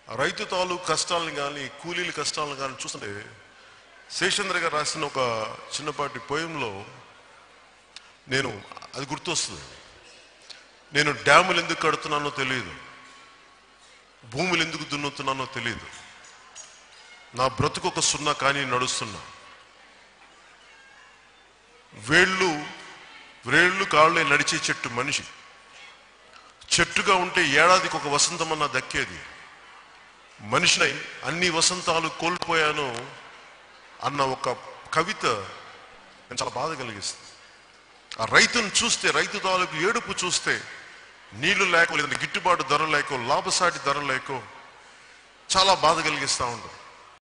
రైతు తాలూకు కష్టాలను కానీ కూలీల కష్టాలను కానీ చూస్తుంటే శేషేంద్ర గారు రాసిన ఒక చిన్నపాటి పోయంలో నేను అది గుర్తొస్తుంది నేను డ్యాములు ఎందుకు కడుతున్నానో తెలియదు భూములు ఎందుకు దున్నుతున్నానో తెలియదు నా బ్రతుకు ఒక సున్నా కానీ నడుస్తున్నా వేళ్ళు వేళ్ళు కాళ్ళే నడిచే చెట్టు మనిషి చెట్టుగా ఉంటే ఏడాదికి ఒక వసంతమన్నా దక్కేది మనిషినై అన్ని వసంతాలు కోల్పోయాను అన్న ఒక కవిత నేను చాలా బాధ కలిగిస్తుంది ఆ రైతును చూస్తే రైతు తాలూకు ఏడుపు చూస్తే నీళ్లు లేకో లేదంటే గిట్టుబాటు ధర లేకో లాభసాటి ధర లేకో చాలా బాధ కలిగిస్తూ ఉంటుంది